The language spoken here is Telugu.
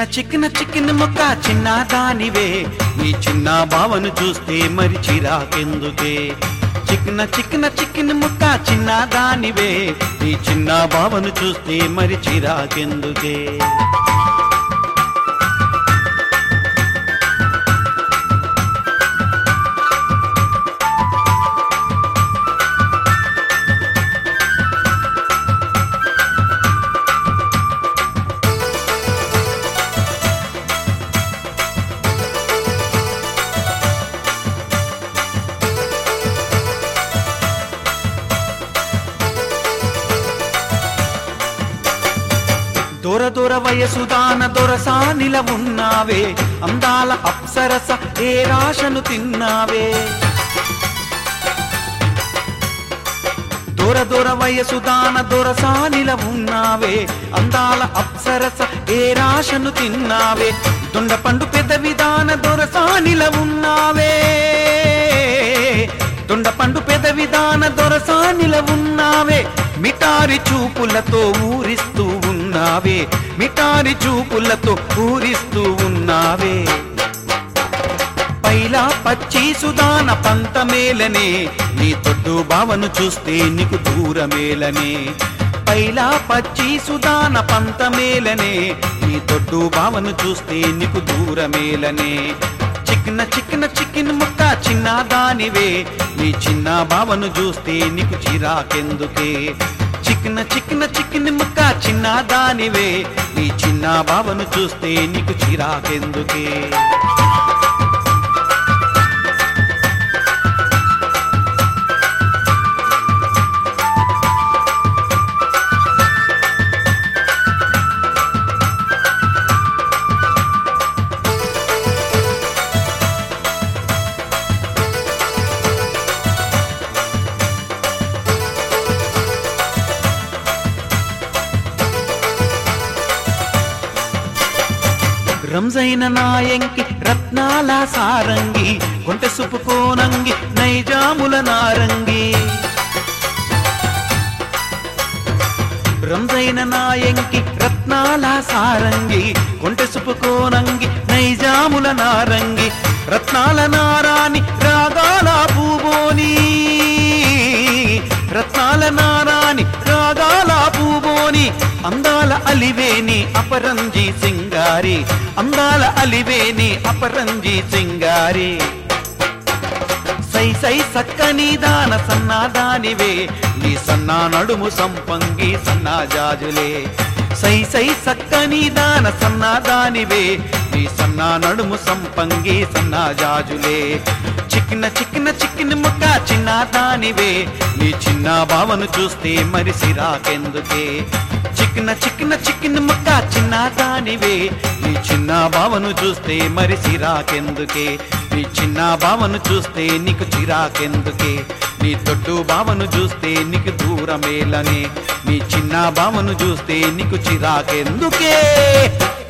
చిక్కిన చిక్కిన చిక్కిన ముక్క చిన్న దానివే నీ చిన్న బావను చూస్తే మరి చిరాకెందుకే చిక్కిన చిక్కిన చిక్కిన ముక్క చిన్న దానివే నీ చిన్న బావను చూస్తే మరి చిరాకెందుకే దొర దొర వయసు దాన దొరసానిల ఉన్నావే అందాల అప్సరస ఏ రాశను తిన్నావే దొర దొర వయసు దాన దొరసానిల ఉన్నావే అందాల అప్సరస ఏ రాశను తిన్నావే దొండ పండు పెద్ద విధాన దొరసానిల ఉన్నావే దొండ పండు పెద్ద విధాన దొరసానిల ఉన్నావే మిటారి చూపులతో ఊరిస్తూ ఉన్నావే మిటారి చూపులతో ఊరిస్తూ ఉన్నావే పైలా పచ్చి సుదాన పంతమేలనే నీ తొట్టు బావను చూస్తే నీకు దూరమేలనే పైలా పచ్చి సుదాన పంతమేలనే నీ తొట్టు బావను చూస్తే నీకు దూరమేలనే చిక్కిన చిక్కిన చిక్కిన ముక్క చిన్న దానివే నీ చిన్న బావను చూస్తే నీకు చిరాకెందుకే చిక్కిన చిక్కిన చిక్కిన ముక్క చిన్న దానివే నీ చిన్న బావను చూస్తే నీకు చిరాకెందుకే రంజైన నాయంకి రత్నాల సారంగి కొంటె సుపు కోనంగి నైజాముల నారంగి రంజైన నాయంకి రత్నాల సారంగి కొంటె సుపు కోనంగి నైజాముల నారంగి రత్నాల నారాని రాగాల పూబోని రత్నాల నారాని రాగాల పూబోని అందాల అలివేని అపరంజి సింగారి అందాల అలివేని అపరంజి సింగారి సై సై సక్కని దాన సన్నాదానివే నీ సన్నా నడుము సంపంగి సన్నా జాజులే సై సై సక్కని దాన సన్నాదానివే నీ సన్నా నడుము సంపంగి సన్నా జాజులే చిక్కిన చిక్కిన చిక్కిన ముక్క చిన్న దానివే నీ చిన్న బావను చూస్తే మరి సిరాకెందుకే చిక్కిన చిక్కిన చిక్కిన ముక్క చిన్న దానివే నీ చిన్న బావను చూస్తే మరి సిరాకెందుకే నీ చిన్న బావను చూస్తే నీకు చిరాకెందుకే నీ తొట్టు బావను చూస్తే నీకు దూరమేలనే నీ చిన్న బావను చూస్తే నీకు చిరాకెందుకే